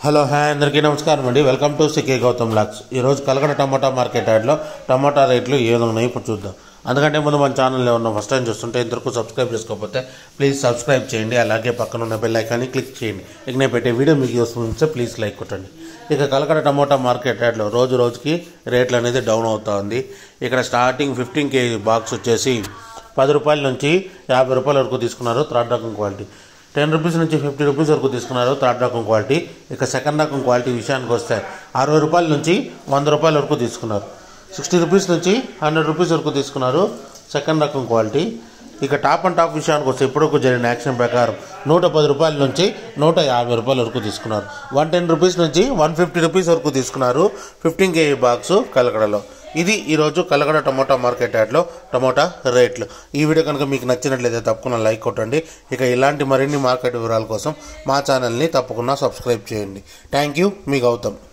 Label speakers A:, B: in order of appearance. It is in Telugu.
A: హలో హాయ్ అందరికీ నమస్కారం అండి వెల్కమ్ టు సికే గౌతమ్ లాక్స్ ఈరోజు కలకడ టమాటా మార్కెట్ యార్డ్లో టమాటా రేట్లు ఏ విధంగా ఉన్నాయో ఇప్పుడు చూద్దాం అందుకంటే ముందు మన ఛానల్లో ఉన్న ఫస్ట్ టైం చూస్తుంటే ఇంతవరకు సబ్స్క్రైబ్ చేసుకోకపోతే ప్లీజ్ సబ్స్క్రైబ్ చేయండి అలాగే పక్కన ఉన్న బెల్ ఐకాన్ని క్లిక్ చేయండి ఇక నేను పెట్టే వీడియో మీకు యూస్ఫుల్ ఉంటే ప్లీజ్ లైక్ కొట్టండి ఇక కలకడ టమాటా మార్కెట్ యార్డ్లో రోజు రోజుకి రేట్లు అనేది డౌన్ అవుతా ఉంది ఇక్కడ స్టార్టింగ్ ఫిఫ్టీన్ కేజీ బాక్స్ వచ్చేసి పది రూపాయల నుంచి యాభై రూపాయల వరకు తీసుకున్నారు థర్డ్ రకం క్వాలిటీ టెన్ రూపీస్ నుంచి ఫిఫ్టీ రూపీస్ వరకు తీసుకున్నారు థర్డ్ రకం క్వాలిటీ ఇక సెకండ్ రకం క్వాలిటీ విషయానికి వస్తే అరవై రూపాయల నుంచి వంద రూపాయల వరకు తీసుకున్నారు సిక్స్టీ రూపీస్ నుంచి హండ్రెడ్ రూపీస్ వరకు తీసుకున్నారు సెకండ్ రకం క్వాలిటీ ఇక టాప్ అండ్ టాప్ విషయానికి వస్తే ఇప్పటివరకు జరిగిన యాక్షన్ ప్రకారం నూట పది రూపాయల నుంచి నూట యాభై రూపాయల వరకు తీసుకున్నారు వన్ టెన్ రూపీస్ నుంచి వన్ ఫిఫ్టీ రూపీస్ వరకు తీసుకున్నారు ఫిఫ్టీన్ కేజీ బాక్స్ కలకడలో ఇది ఈరోజు కలకడ టమోటా మార్కెట్ యార్డ్లో టమోటా రేట్లు ఈ వీడియో కనుక మీకు నచ్చినట్లయితే తప్పకుండా లైక్ కొట్టండి ఇక ఇలాంటి మరిన్ని మార్కెట్ వివరాల కోసం మా ఛానల్ని తప్పకుండా సబ్స్క్రైబ్ చేయండి థ్యాంక్ యూ మీ గౌతమ్